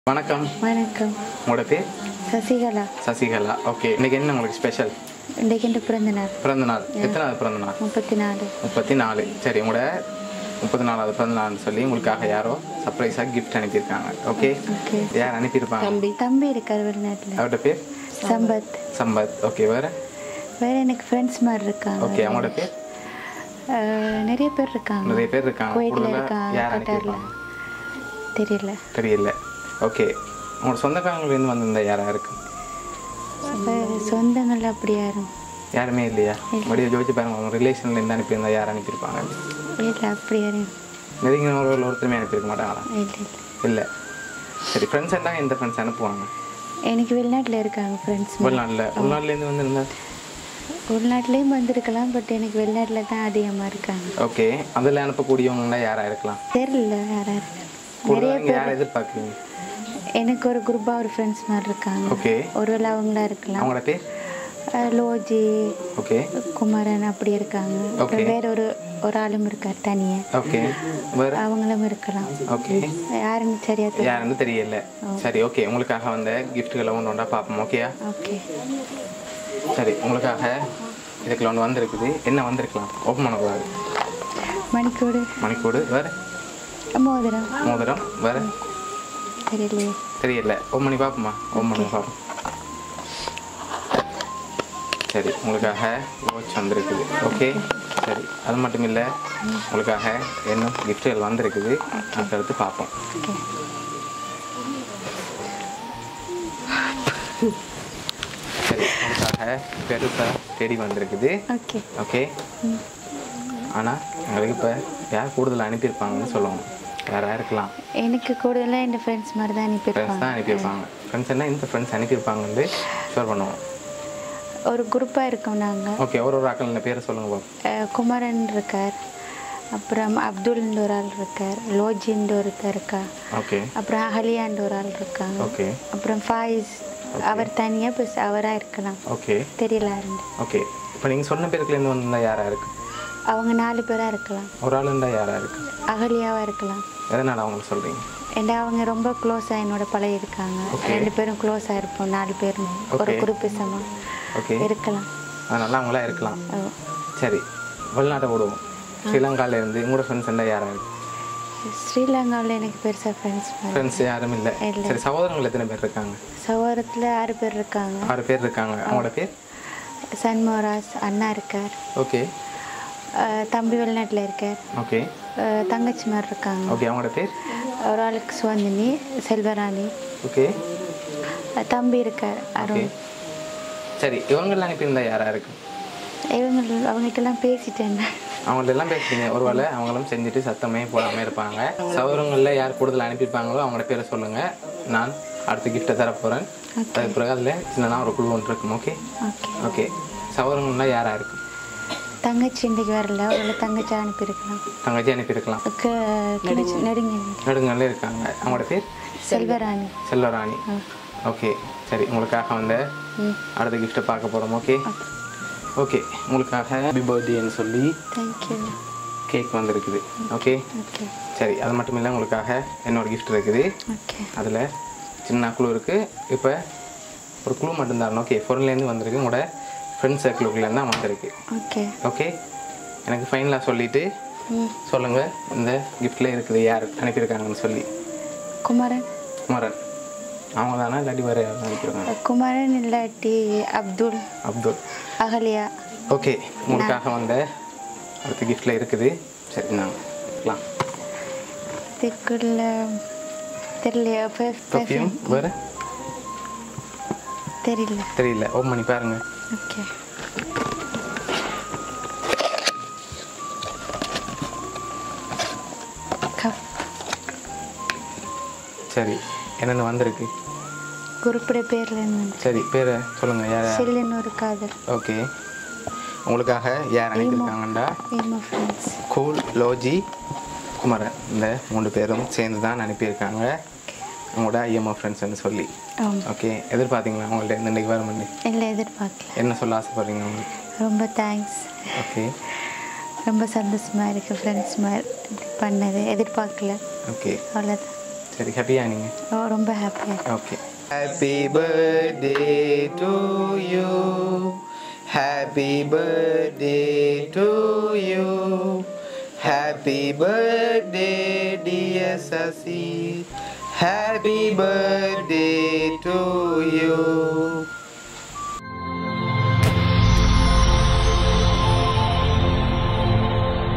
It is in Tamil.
வணக்கம் வணக்கம் உங்களோட பேர் சசிகலா சசிகலா ஓகே இன்னைக்கு என்ன உங்களுக்கு ஸ்பெஷல் இன்றைக்கு என் பிறந்த நாள் பிறந்த நாள் எத்தனாவது பிறந்த நாள் முப்பத்தி நாலு முப்பத்தி நாலு சரி உங்களோட முப்பத்தி நாலாவது பிறந்த நாள்னு சொல்லி உங்களுக்காக யாரோ சர்ப்ரைஸாக கிஃப்ட் அனுப்பியிருக்காங்க ஓகே ஓகே யார் அனுப்பியிருப்பாங்க தம்பி தம்பி இருக்கார் வெளிநாட்டில் அவரோட பேர் சம்பத் சம்பத் ஓகே வேற வேற எனக்கு ஃப்ரெண்ட்ஸ் மாதிரி இருக்காங்க ஓகே அவங்களோட பேர் அஹ், நிறைய பேர் இருக்காங்க நிறைய பேர் இருக்காங்க குவைத்தில் கூடுதலா இருக்காங்க யார் கட்டாரில் அனுப்பியிருப்பாங்க தெரியல தெரியல ஓகே உங்களோட சொந்தக்காரங்கலேருந்து வந்திருந்தா யாரா இருக்கு வேற சொந்தங்கள் அப்படி யாரும் யாருமே இல்லையா மறுபடியும் யோசிச்சு பாருங்க உங்க ரிலேஷன்லேருந்து அனுப்பியிருந்தா யார் அனுப்பியிருப்பாங்க இல்லை அப்படி யாரும் நெருங்கினவர்கள் ஒருத்தருமே அனுப்பியிருக்க மாட்டாங்களா இல்லை இல்லை இல்லை சரி ஃப்ரெண்ட்ஸ் இருந்தால் எந்த ஃப்ரெண்ட்ஸ் அனுப்புவாங்க எனக்கு வெளிநாட்டில் இருக்காங்க ஃப்ரெண்ட்ஸ் உள்நாட்டில் உள்நாட்டிலேருந்து வந்திருந்தா உள்நாட்டிலையும் வந்திருக்கலாம் பட் எனக்கு வெளிநாட்டில் தான் அதிகமாக இருக்காங்க ஓகே அதில் அனுப்பக்கூடியவங்களாம் யாராக இருக்கலாம் தெரியல யாரா இருக்கு கூடுதலாக நீங்கள் யாரை எதிர்பார்க்குறீங்க எனக்கு ஒரு குரூப்பாக ஒரு ஃப்ரெண்ட்ஸ் மாதிரி இருக்காங்க ஓகே ஒருவேளை அவங்களா இருக்கலாம் அவங்களோட பேர் அஹ் லோஜி ஓகே குமரன் அப்படி இருக்காங்க அப்புறம் வேற ஒரு ஒரு ஆளும் இருக்கார் தனியா ஓகே வேறு அவங்களும் இருக்கலாம் ஓகே யாருன்னு சரியா தெரியல யாருன்னு தெரியல சரி ஓகே உங்களுக்காக வந்த கிஃப்ட்டுகளை ஒன்று ஒன்றா பார்ப்போம் ஓகேயா ஓகே சரி உங்களுக்காக இதுக்குள்ள ஒன்று வந்திருக்குது என்ன வந்திருக்கலாம் ஓப்பன் பண்ணக்கூடாது மணிக்கூடு மணிக்கூடு வேறு மோதிரம் மோதிரம் வேறு தெரியலையே தெரியல ஓம் பண்ணி பார்ப்போமா ஓம் பண்ணி பார்ப்போம் சரி உங்களுக்காக வாட்ச் வந்திருக்குது ஓகே சரி அது மட்டும் இல்லை உங்களுக்காக இன்னும் கிஃப்ட்டுகள் வந்திருக்குது அடுத்தடுத்து பார்ப்போம் ஓகே சரி உங்களுக்காக பெருசாக தேடி வந்திருக்குது ஓகே ஓகே ஆனால் உங்களுக்கு இப்போ யார் கூடுதல் அனுப்பியிருப்பாங்கன்னு சொல்லுவோம் யாராக இருக்கலாம் எனக்கு கூடுதலாக என் ஃப்ரெண்ட்ஸ் மாதிரி தான் ஃப்ரெண்ட்ஸ் தான் அனுப்பியிருப்பாங்க அனுப்பியிருப்பாங்க ஃப்ரெண்ட்ஸ் எல்லாம் இந்த ஃப்ரெண்ட்ஸ் அனுப்பியிருப்பாங்க வந்து ஷேர் பண்ணுவோம் ஒரு குரூப்பாக இருக்கோம் நாங்கள் ஓகே ஒரு ஒரு ஆக்கள் இந்த பேரை சொல்லுங்க பாப்போம் குமரன் இருக்கார் அப்புறம் அப்துல்ன்ற ஒரு ஆள் இருக்கார் லோஜின்ற ஒருத்தர் இருக்கா ஓகே அப்புறம் அஹலியான்ற ஒரு ஆள் இருக்காங்க ஓகே அப்புறம் ஃபாயிஸ் அவர் தனியாக ப்ளஸ் அவராக இருக்கலாம் ஓகே தெரியல யாருன்னு ஓகே இப்போ நீங்கள் சொன்ன பேருக்குலேருந்து வந்தால் யாராக இருக்கு அவங்க நாலு பேராக இருக்கலாம் ஒரு ஆள் இருந்தால் யாராக இருக்கு அகலியாவாக இருக்கலாம் எதனால் அவங்க சொல்கிறீங்க ஏன்னா அவங்க ரொம்ப க்ளோஸாக என்னோட பழகி இருக்காங்க ரெண்டு பேரும் க்ளோஸாக இருப்போம் நாலு பேரும் ஒரு Okay. குரூப்பிசமாக ஓகே இருக்கலாம் அதனால அவங்களா இருக்கலாம் ஓ. சரி வெளிநாட்டை விடுவோம் ஸ்ரீலங்கால இருந்து உங்களோட ஃப்ரெண்ட்ஸ் இருந்தால் யாராக இருக்கு ஸ்ரீலங்காவில் எனக்கு பெருசாக ஃப்ரெண்ட்ஸ் ஃப்ரெண்ட்ஸ் யாரும் இல்லை இல்ல. சரி சகோதரங்கள் எத்தனை பேர் இருக்காங்க சகோதரத்தில் ஆறு பேர் இருக்காங்க ஆறு பேர் இருக்காங்க அவங்களோட பேர் சன்மோராஸ் அண்ணா இருக்கார் ஓகே அஹ் தம்பி வெளிநாட்டில் இருக்கார் ஓகே அஹ் தங்கச்சி மாதிரி இருக்காங்க ஓகே அவங்களோட பேர் ஒரு ஆளுக்கு சுவந்தினி செல்வராணி ஓகே அஹ் தம்பி இருக்கார் ஓகே அருண் சரி இவங்கெல்லாம் அனுப்பியிருந்தா யாராக இருக்கு இவங்க அவங்ககிட்டலாம் பேசிட்டேன் அவங்கள்ட்ட எல்லாம் பேசுறீங்க ஒருவேளை அவங்களும் செஞ்சுட்டு சத்தமே போடாமல் இருப்பாங்க சௌரங்களில் யார் கூடுதல் அனுப்பியிருப்பாங்களோ அவங்களோட பேரை சொல்லுங்கள் நான் அடுத்த கிஃப்ட்டை தர போகிறேன் அதுக்கு பிறகு அதில் சின்னதாக ஒரு குழு ஒன்று இருக்கும் ஓகே ஓகே ஓகே சௌரங்கள்லாம் யாராக இருக்கும் தங்கச்சி இன்றைக்கு வரல அவங்கள தங்கச்சி அனுப்பியிருக்கலாம் தங்கச்சி அனுப்பியிருக்கலாம் நெடுங்க நெடுங்கல்ல இருக்காங்க அவங்களோட பேர் செல்வராணி செல்வராணி ஓகே சரி உங்களுக்காக வந்து அடுத்த கிஃப்ட்டை பார்க்க போகிறோம் ஓகே ஓகே உங்களுக்காக ஹாப்பி பர்த்டேன்னு சொல்லி தேங்க்யூ கேக் வந்திருக்குது ஓகே ஓகே சரி அது மட்டும் இல்லை உங்களுக்காக என்னோட கிஃப்ட் இருக்குது ஓகே அதில் சின்ன குழு இருக்குது இப்போ ஒரு குழு மட்டும்தான் ஓகே ஃபோன்லேருந்து வந்திருக்கு உங்களோட ஃப்ரெண்ட் சர்க்கிளுக்குள்ளேருந்து தான் வந்திருக்கு ஓகே ஓகே எனக்கு ஃபைனலாக சொல்லிவிட்டு ம் சொல்லுங்கள் இந்த கிஃப்ட்டில் இருக்குது யார் அனுப்பியிருக்காங்கன்னு சொல்லி குமரன் குமரன் அவங்க தானே இல்லாட்டி வேறு யாரும் அனுப்பியிருக்காங்க குமரன் இல்லாட்டி அப்துல் அப்துல் அகலியா ஓகே உங்களுக்காக வந்த அடுத்த கிஃப்ட்டில் இருக்குது சரி நான் பார்க்கலாம் இதுக்குள்ள தெரியலையா பர்ஃப்யூம் வேறு தெரியல தெரியல ஓப்பன் பண்ணி பாருங்கள் ஓகே கப் சரி என்னென்ன வந்திருக்கு குறிப்பிட பேர்ல இருந்து சரி பேரை சொல்லுங்கள் யார் யார் செல்லுன்னு ஒரு காதல் ஓகே உங்களுக்காக யார் அனுப்பியிருக்காங்கண்டா ஏமா ஃப்ரெண்ட்ஸ் கூல் லோஜி குமரன் இந்த மூணு பேரும் சேர்ந்து தான் அனுப்பியிருக்காங்க உங்களோட ஐஎம்ஓ ஃப்ரெண்ட்ஸ்னு சொல்லி ஆமாம் ஓகே எதிர்பார்த்தீங்களா உங்கள்ட்ட இந்த இன்றைக்கி வர பண்ணி இல்லை எதிர்பார்க்கல என்ன சொல்ல ஆசைப்படுறீங்க உங்களுக்கு ரொம்ப தேங்க்ஸ் ஓகே ரொம்ப சந்தோஷமா இருக்கு ஃப்ரெண்ட்ஸ் மாதிரி இப்படி பண்ணது எதிர்பார்க்கல ஓகே அவ்வளோதான் சரி ஹாப்பியா நீங்க ஓ ரொம்ப ஹாப்பியாக okay happy birthday to you happy birthday to you happy birthday dear Sasi happy birthday to you